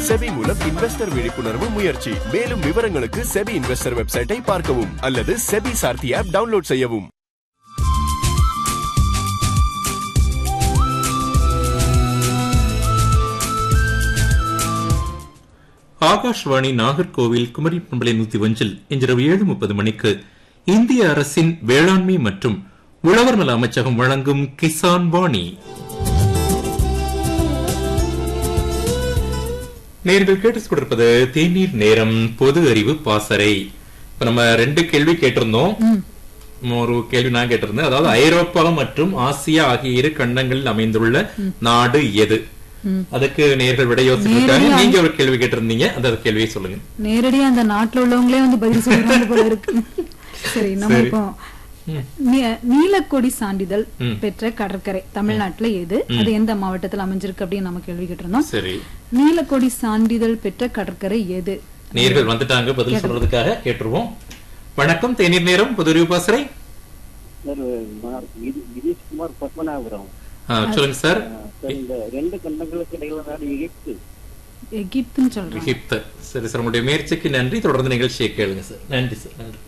SEBI மூலம் investor விழிப்புணர்வு முயற்சி மேலும் விவரங்களுக்கு செபி இன்வெஸ்டர் வெப்சைட்டை பார்க்கவும் அல்லது செபி சார்த்தி ஆப் டவுன்லோட் செய்யவும் ஆகாஷ்வாணி நாகர்கோவில் குமரி பண்பலை நூத்தி ஒன்றில் இன்றிரவு ஏழு முப்பது மணிக்கு இந்திய அரசின் வேளாண்மை மற்றும் உழவர் நல அமைச்சகம் வழங்கும் கிசான் வாணி நேர்கள் கேட்டு கொடுப்பது தேநீர் நேரம் பொது அறிவு பாசறை இப்ப நம்ம ரெண்டு கேள்வி கேட்டிருந்தோம் ஒரு கேள்வி நான் கேட்டிருந்தேன் அதாவது ஐரோப்பா மற்றும் ஆசியா ஆகிய இரு கண்டங்களில் அமைந்துள்ள நாடு எது அதுக்கு நேர்கள் விட யோசிச்சிருக்காங்க நீங்க ஒரு கேள்வி கேட்டிருந்தீங்க அந்த கேள்வியை சொல்லுங்க நேரடியா அந்த நாட்டுல உள்ளவங்களே வந்து பதில் சொல்றாங்க போல இருக்கு சரி நம்ம இப்போ நீ- நீலக்கொடி சான்றிதழ் பெற்ற கடற்கரை தமிழ்நாட்டுல எது அது எந்த மாவட்டத்தில் அமைஞ்சிருக்கு அப்படின்னு நம்ம கேள்வி கேட்டிருந்தோம் சரி நீலக்கொடி சான்றிதழ் பெற்ற கடற்கரை எது நேர்கள் வந்துட்டாங்க பதில் சொல்றதுக்காக கேட்டுருவோம் வணக்கம் தேநீர் நேரம் பொது அறிவு பாசறை சார் நான் கிரி- கிரீஷ்குமார் பத்மநாபபுரம் ஆ, சொல்லுங்க சார் சார் இந்த ரெண்டு கண்டங்களுக்கு இடையில நாடு எகிப்து எகிப்துன்னு சொல்றாங்க எகிப்து சரி சார் உங்களுடைய முயற்சிக்கு நன்றி தொடர்ந்து நிகழ்ச்சியை கேளுங்க சார் நன்றி சார் நன்றி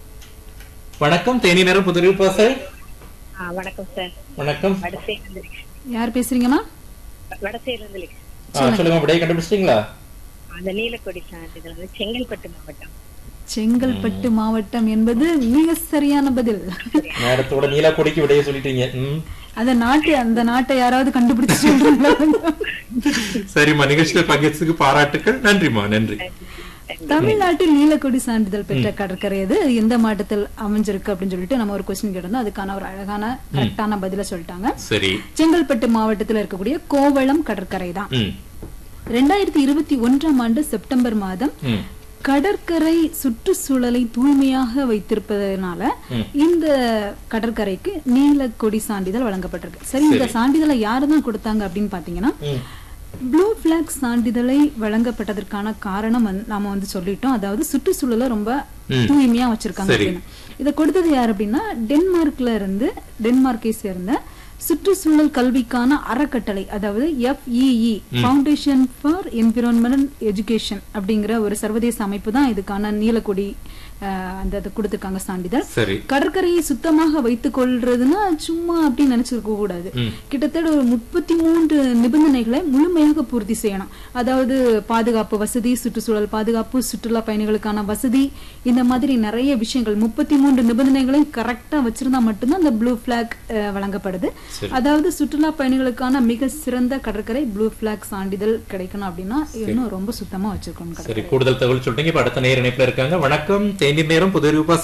வணக்கம் தேனி நேரம் பொது அறிவு பாசறை ஆ, வணக்கம் சார் வணக்கம் வடசேரிலிருந்து லட்சுமி. யார் பேசுறீங்கம்மா வடசேரிலிருந்து லட்சுமி. ஆ, சொல்லுங்க விடையை கண்டுபிடிச்சிட்டீங்களா அந்த நீலக்கொடி சான்றிதழ் வந்து செங்கல்பட்டு மாவட்டம் செங்கல்பட்டு மாவட்டம் என்பது மிக சரியான பதில் நேரத்தோட நீலா கொடிக்கு விடையை சொல்லிட்டீங்க ம். அந்த நாட்டு அந்த நாட்டை யாராவது கண்டுபிடிச்சு சொல்றீங்களா? சரிம்மா நிகழ்ச்சியில் பங்கேற்றதுக்கு பாராட்டுக்கள் நன்றிம்மா நன்றி தமிழ்நாட்டில் நீலக்கொடி சான்றிதழ் பெற்ற கடற்கரை எது அது எந்த மாவட்டத்தில் அமைஞ்சிருக்கு அப்படின்னு சொல்லிட்டு நம்ம ஒரு கொஸ்டின் கேட்டிருந்தோம் அதுக்கான ஒரு அழகான கரெக்டான பதில சொல்லிட்டாங்க சரி செங்கல்பட்டு மாவட்டத்தில் இருக்கக்கூடிய கோவளம் கடற்கரை தான் ம் ரெண்டாயிரத்தி இருபத்தி ஒன்றாம் ஆண்டு செப்டம்பர் மாதம் ம் கடற்கரை சுற்றுச்சூழலை தூய்மையாக வைத்திருப்பதனால இந்த கடற்கரைக்கு நீலக்கொடி சான்றிதழ் வழங்கப்பட்டிருக்கு சரி இந்த சான்றிதழை யாரு தான் கொடுத்தாங்க அப்படின்னு பாத்தீங்கன்னா ம். ப்ளூ பிளாக் சான்றிதழை வழங்கப்பட்டதற்கான காரணம் வந்து- நாம வந்து சொல்லிட்டோம் அதாவது சுற்றுச்சூழலை ரொம்ப தூய்மையா வச்சிருக்காங்க சரி. அப்படின்னு இதை கொடுத்தது யார் அப்படின்னா டென்மார்க்ல இருந்து டென்மார்க்கை சேர்ந்த சுற்றுச்சூழல் கல்விக்கான அறக்கட்டளை அதாவது FEE foundation for environmental education அப்படிங்கிற ஒரு சர்வதேச அமைப்பு தான் இதுக்கான நீலக்கொடி அஹ், அந்த இது கொடுத்திருக்காங்க சான்றிதழ் சரி கடற்கரையை சுத்தமாக வைத்துக் கொள்றதுன்னா சும்மா அப்படின்னு நினைச்சிருக்க கூடாது கிட்டத்தட்ட ஒரு முப்பத்தி மூன்று நிபந்தனைகளை முழுமையாக பூர்த்தி செய்யணும் அதாவது பாதுகாப்பு வசதி சுற்றுச்சூழல் பாதுகாப்பு சுற்றுலா பயணிகளுக்கான வசதி இந்த மாதிரி நிறைய விஷயங்கள் முப்பத்தி மூன்று நிபந்தனைகளையும் கரெக்டா வச்சிருந்தா மட்டும்தான் அந்த ப்ளூ பிளாக் வழங்கப்படுது அதாவது சுற்றுலா பயணிகளுக்கான மிக சிறந்த கடற்கரை ப்ளூ பிளாக் சான்றிதழ் கிடைக்கணும் அப்படின்னா இன்னும் ரொம்ப சுத்தமா வச்சிருக்கணும் கடற்கரை சரி கூடுதல் தகவல் சொல்றீங்க இப்ப அடுத்த நேர இணைப்புல இருக்காங்க வணக்கம் தேநீர் நேரம் பொது அறிவு பாசறை